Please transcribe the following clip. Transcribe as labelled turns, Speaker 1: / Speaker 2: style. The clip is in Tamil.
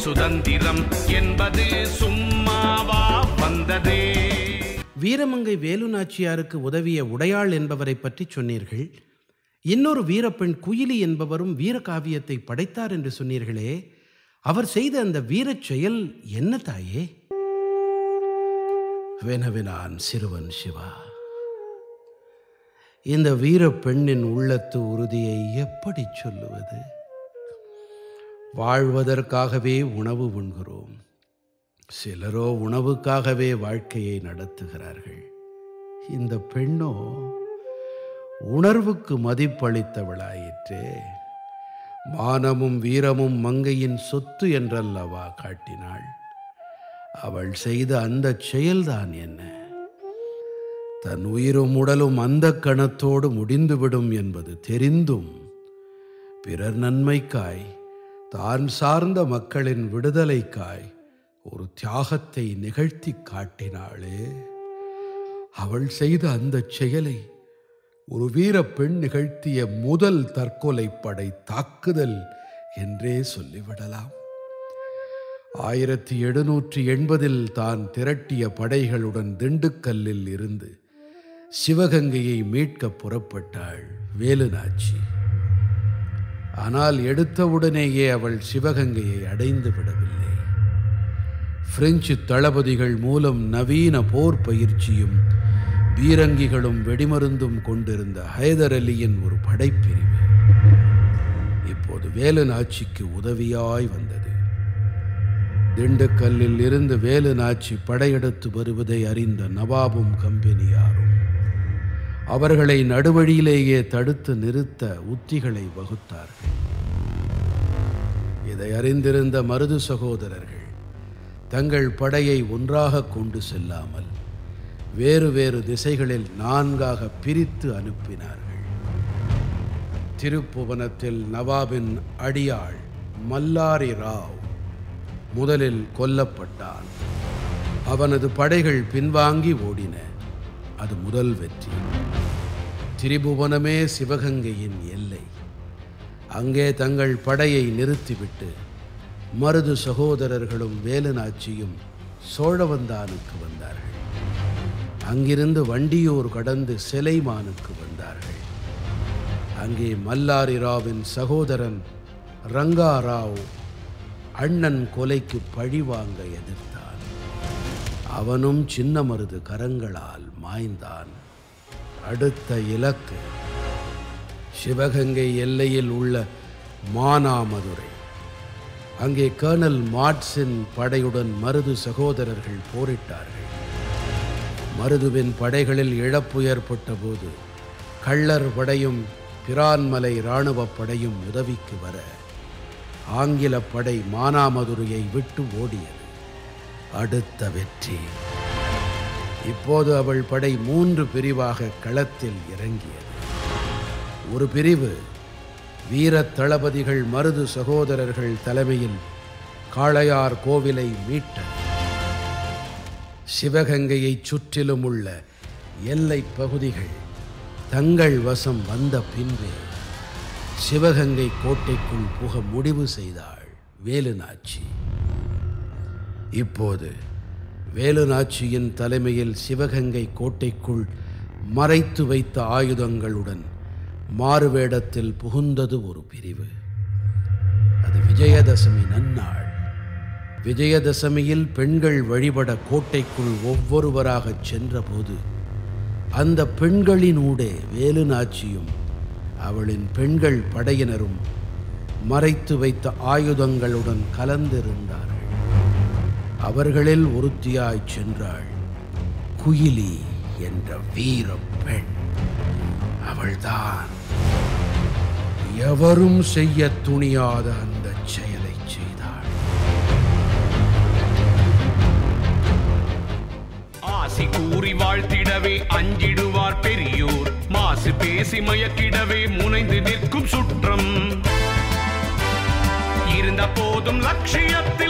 Speaker 1: சுதந்திரம் என்பது சும்மாவா வந்ததே
Speaker 2: வீரமங்கை வேலு நாச்சியாருக்கு உதவிய உடையாள் என்பவரை பற்றி சொன்னீர்கள் இன்னொரு வீரப்பெண் குயிலி என்பவரும் வீரகாவியத்தை படைத்தார் என்று சொன்னீர்களே அவர் செய்த அந்த வீரச் செயல் என்ன தாயே வினவினான் சிறுவன் சிவா இந்த வீரப்பெண்ணின் உள்ளத்து உறுதியை எப்படி சொல்லுவது வாழ்வதற்காகவே உணவு உண்கிறோம் சிலரோ உணவுக்காகவே வாழ்க்கையை நடத்துகிறார்கள் இந்த பெண்ணோ உணர்வுக்கு மதிப்பளித்தவளாயிற்றே மானமும் வீரமும் மங்கையின் சொத்து என்றல்லவா காட்டினாள் அவள் செய்த அந்த செயல்தான் என்ன தன் உயிரும் உடலும் அந்த கணத்தோடு முடிந்துவிடும் என்பது தெரிந்தும் பிறர் நன்மைக்காய் தான் சார்ந்த மக்களின் விடுதலைக்காய் ஒரு தியாகத்தை நிகழ்த்தி காட்டினாளே அவள் செய்த அந்த செயலை ஒரு வீரப்பெண் நிகழ்த்திய முதல் தற்கொலை படை தாக்குதல் என்றே சொல்லிவிடலாம் ஆயிரத்தி எழுநூற்றி எண்பதில் தான் திரட்டிய படைகளுடன் திண்டுக்கல்லில் இருந்து சிவகங்கையை மீட்க புறப்பட்டாள் வேலுநாச்சி ஆனால் எடுத்தவுடனேயே அவள் சிவகங்கையை அடைந்து விடவில்லை பிரெஞ்சு தளபதிகள் மூலம் நவீன போர் பயிற்சியும் பீரங்கிகளும் வெடிமருந்தும் கொண்டிருந்த ஹைதர் அலியின் ஒரு படைப்பிரிவு இப்போது வேலுநாச்சிக்கு உதவியாய் வந்தது திண்டுக்கல்லில் இருந்து வேலுநாச்சி படையெடுத்து வருவதை அறிந்த நவாபும் கம்பெனியாரும் அவர்களை நடுவழியிலேயே தடுத்து நிறுத்த உத்திகளை வகுத்தார்கள் இதை அறிந்திருந்த மருது சகோதரர்கள் தங்கள் படையை ஒன்றாக கொண்டு செல்லாமல் வேறு வேறு திசைகளில் நான்காக பிரித்து அனுப்பினார்கள் திருப்புவனத்தில் நவாபின் அடியாள் மல்லாரி ராவ் முதலில் கொல்லப்பட்டான் அவனது படைகள் பின்வாங்கி ஓடின அது முதல் வெற்றி திரிபுவனமே சிவகங்கையின் எல்லை அங்கே தங்கள் படையை நிறுத்திவிட்டு மருது சகோதரர்களும் வேலுநாச்சியும் சோழவந்தானுக்கு வந்தார்கள் அங்கிருந்து வண்டியூர் கடந்து சிலைமானுக்கு வந்தார்கள் அங்கே மல்லாரி ராவின் சகோதரன் ரங்காராவ் அண்ணன் கொலைக்கு பழிவாங்க எதிர்த்தான் அவனும் சின்ன மருது கரங்களால் மாய்ந்தான் அடுத்த இலக்கு சிவகங்கை எல்லையில் உள்ள மானாமதுரை அங்கே கர்னல் மாட்ஸின் படையுடன் மருது சகோதரர்கள் போரிட்டார்கள் மருதுவின் படைகளில் இழப்பு ஏற்பட்ட போது கள்ளர் படையும் பிரான்மலை இராணுவப் படையும் உதவிக்கு வர ஆங்கில படை மானாமதுரையை விட்டு ஓடியது அடுத்த வெற்றி இப்போது அவள் படை மூன்று பிரிவாக களத்தில் இறங்கியது ஒரு பிரிவு வீரத் தளபதிகள் மருது சகோதரர்கள் தலைமையில் காளையார் கோவிலை மீட்டது சிவகங்கையைச் சுற்றிலும் உள்ள எல்லைப் பகுதிகள் தங்கள் வசம் வந்த பின்பே சிவகங்கை கோட்டைக்குள் புக முடிவு செய்தாள் வேலுநாச்சி இப்போது வேலுநாச்சியின் தலைமையில் சிவகங்கை கோட்டைக்குள் மறைத்து வைத்த ஆயுதங்களுடன் மாறுவேடத்தில் புகுந்தது ஒரு பிரிவு அது விஜயதசமி நன்னாள் விஜயதசமியில் பெண்கள் வழிபட கோட்டைக்குள் ஒவ்வொருவராகச் சென்றபோது அந்த பெண்களினூடே வேலுநாச்சியும் அவளின் பெண்கள் படையினரும் மறைத்து வைத்த ஆயுதங்களுடன் கலந்திருந்தார்கள் அவர்களில் ஒருத்தியாய் சென்றாள் குயிலி என்ற வீர பெண் அவள்தான் எவரும் செய்ய துணியாத அந்த செயலை செய்தாள்
Speaker 1: ஆசி கூறி வாழ்த்திடவே அஞ்சிடுவார் பெரியோர் மாசு பேசி மயக்கிடவே முனைந்து நிற்கும் சுற்றம் இருந்த போதும் லட்சியத்தை